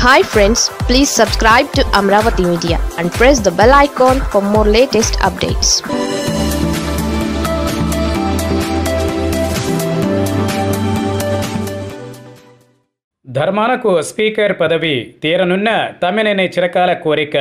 hi friends please subscribe to Amaravati Media and press the bell icon for more latest updates ధర్మానకు speaker పదవి తీరనున్న తమ్మినేని చిరకాల కోరిక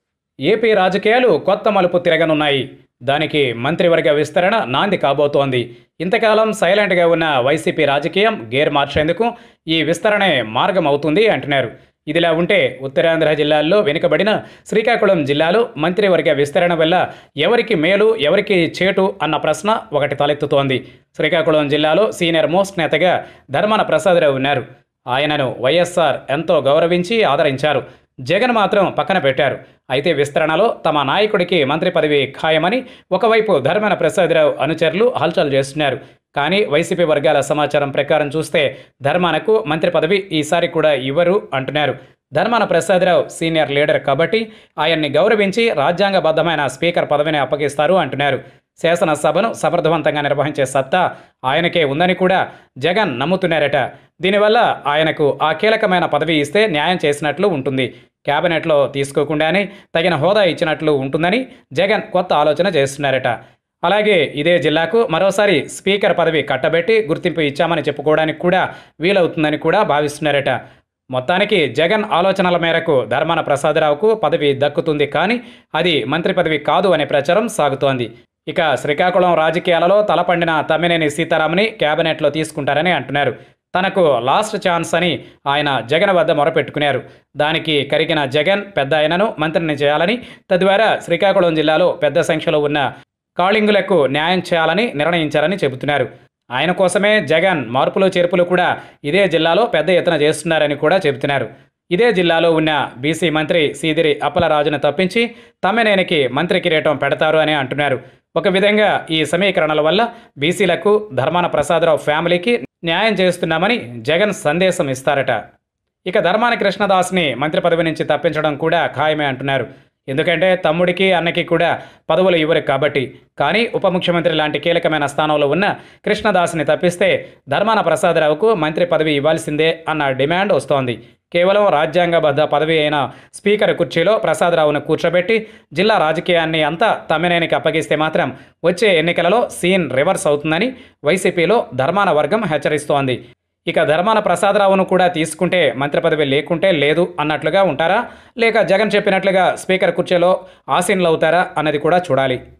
AP రాజకీయాలు కొత్త మలుపు తిరగనున్నాయి దానికి మంత్రివర్గ విస్తరణ నాంది కాబోతోంది ఇంతకాలం సైలెంట్గా ఉన్న వైసీపీ రాజకీయం గేర్ మార్చేందుకు ఈ విస్తరణే మార్గం అవుతుంది అంటున్నారు ఇదిలా ఉంటే ఉత్తరాంధ్ర జిల్లాల్లో వెనుకబడిన శ్రీకాకుళం జిల్లాలో మంత్రివర్గ విస్తరణ వల్ల ఎవరికి మేలు ఎవరికి చేటు అన్న ప్రశ్న ఒకటి తలెత్తుతోంది శ్రీకాకుళం జిల్లాలో సీనియర్ మోస్ట్ నేతగా ధర్మాన ప్రసాదరావు ఉన్నారు ఆయనను వైఎస్ఆర్ ఎంతో గౌరవించి ఆదరించారు జగన్ మాత్రం పక్కన పెట్టారు అయితే విస్తరణలో తమ నాయకుడికి మంత్రి పదవి ఖాయమని ఒకవైపు ధర్మన ప్రసాదరావు అనుచరులు హల్చల్ చేస్తున్నారు కానీ వైసీపీ వర్గాల సమాచారం ప్రకారం చూస్తే ధర్మానకు మంత్రి పదవి ఈసారి కూడా ఇవ్వరు అంటున్నారు ధర్మాన ప్రసాదరావు సీనియర్ లీడర్ కాబట్టి ఆయన్ని గౌరవించి రాజ్యాంగబద్ధమైన స్పీకర్ పదవిని అప్పగిస్తారు అంటున్నారు శాసనసభను సమర్థవంతంగా నిర్వహించే సత్తా ఆయనకే ఉందని కూడా జగన్ నమ్ముతున్నారట దీనివల్ల ఆయనకు ఆ కీలకమైన పదవి ఇస్తే న్యాయం చేసినట్లు ఉంటుంది కేబినెట్లో తీసుకోకుండానే తగిన హోదా ఇచ్చినట్లు ఉంటుందని జగన్ కొత్త ఆలోచన చేస్తున్నారట అలాగే ఇదే జిల్లాకు మరోసారి స్పీకర్ పదవి కట్టబెట్టి గుర్తింపు ఇచ్చామని చెప్పుకోవడానికి కూడా వీలవుతుందని కూడా భావిస్తున్నారట మొత్తానికి జగన్ ఆలోచనల మేరకు ధర్మాన ప్రసాదరావుకు పదవి దక్కుతుంది కానీ అది మంత్రి పదవి కాదు అనే ప్రచారం సాగుతోంది ఇక శ్రీకాకుళం రాజకీయాలలో తలపండిన తమ్మినేని సీతారామని కేబినెట్లో తీసుకుంటారని అంటున్నారు తనకు లాస్ట్ ఛాన్స్ అని ఆయన జగన్ వద్ద మొరపెట్టుకున్నారు దానికి కరిగిన జగన్ పెద్ద ఆయనను మంత్రిని చేయాలని తద్వారా శ్రీకాకుళం జిల్లాలో పెద్ద సంఖ్యలో ఉన్న కాళింగులకు న్యాయం చేయాలని నిర్ణయించారని చెబుతున్నారు ఆయన కోసమే జగన్ మార్పులు చేర్పులు కూడా ఇదే జిల్లాలో పెద్ద ఎత్తున చేస్తున్నారని కూడా చెబుతున్నారు ఇదే జిల్లాలో ఉన్న బీసీ మంత్రి సీదిరి అప్పలరాజును తప్పించి తమ్మినేనికి మంత్రి కిరీటం పెడతారు అని అంటున్నారు ఒక విధంగా ఈ సమీకరణల వల్ల బీసీలకు ధర్మాన ప్రసాదరావు ఫ్యామిలీకి న్యాయం చేస్తున్నామని జగన్ సందేశం ఇస్తారట ఇక ధర్మాన కృష్ణదాస్ని మంత్రి పదవి నుంచి తప్పించడం కూడా ఖాయమే అంటున్నారు ఎందుకంటే తమ్ముడికి అన్నకి కూడా పదవులు ఇవ్వరు కాబట్టి కానీ ఉప ముఖ్యమంత్రి లాంటి కీలకమైన స్థానంలో ఉన్న కృష్ణదాస్ని తప్పిస్తే ధర్మాన ప్రసాదరావుకు మంత్రి పదవి ఇవ్వాల్సిందే అన్న డిమాండ్ వస్తోంది కేవలం రాజ్యాంగబద్ధ పదవి అయిన స్పీకర్ కుర్చీలో ప్రసాదరావును కూర్చోబెట్టి జిల్లా రాజకీయాన్ని అంతా తమ్మినేనికి అప్పగిస్తే మాత్రం వచ్చే ఎన్నికలలో సీన్ రివర్స్ అవుతుందని వైసీపీలో ధర్మాన వర్గం హెచ్చరిస్తోంది ఇక ధర్మాన ప్రసాదరావును కూడా తీసుకుంటే మంత్రి పదవి లేకుంటే లేదు అన్నట్లుగా ఉంటారా లేక జగన్ చెప్పినట్లుగా స్పీకర్ కుర్చీలో ఆసీనులు అవుతారా అన్నది కూడా చూడాలి